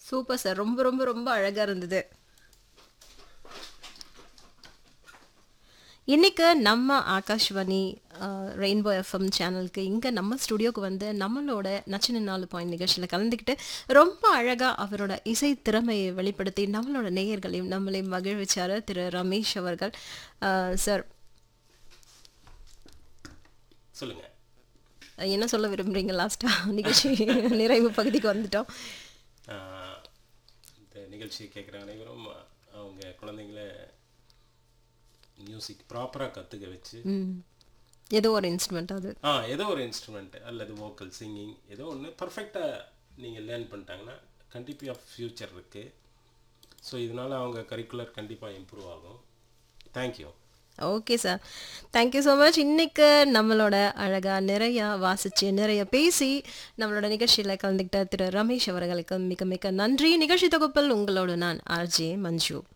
super sir ரொம்ப ரொம்ப ரொம்ப அழகா இருந்தது இன்னைக்கு நம்ம ஆகாஷ்வாணி ரெயின்போ எஃப்எம் சேனலுக்கு இங்கே நம்ம ஸ்டுடியோக்கு வந்து நம்மளோட நச்சின நாலு பாயிண்ட் நிகழ்ச்சியில் கலந்துக்கிட்டு ரொம்ப அழகாக அவரோட இசை திறமையை வெளிப்படுத்தி நம்மளோட நேயர்களையும் நம்மளை மகிழ்விச்சார் திரு ரமேஷ் அவர்கள் சார் சொல்லுங்க என்ன சொல்ல விரும்புறீங்க லாஸ்ட்டாக நிகழ்ச்சி நிறைவு பகுதிக்கு வந்துட்டோம் ஆஹ், இந்த நிகழ்ச்சியை கேட்குற அனைவரும் அவங்க குழந்தைங்கள மியூசிக் ப்ராப்பராக கற்றுக்க வச்சு ம் ஏதோ ஒரு இன்ஸ்ட்ருமெண்ட் அது ஆ ஏதோ ஒரு இன்ஸ்ட்ருமெண்ட் அல்லது வோக்கல் சிங்கிங் ஏதோ ஒன்று பர்ஃபெக்டாக நீங்கள் லேர்ன் பண்ணிட்டாங்கன்னா கண்டிப்பாக ஃப்யூச்சர் இருக்குது ஸோ இதனால் அவங்க கரிக்குலர் கண்டிப்பாக இம்ப்ரூவ் ஆகும் thank you okay sir thank you so much இன்னைக்கு நம்மளோட அழகாக நிறையா வாசிச்சு நிறைய பேசி நம்மளோட நிகழ்ச்சியில் கலந்துக்கிட்ட திரு ரமேஷ் அவர்களுக்கு மிக மிக நன்றி நிகழ்ச்சி தொகுப்பில் உங்களோட நான் ஆர்ஜே மஞ்சு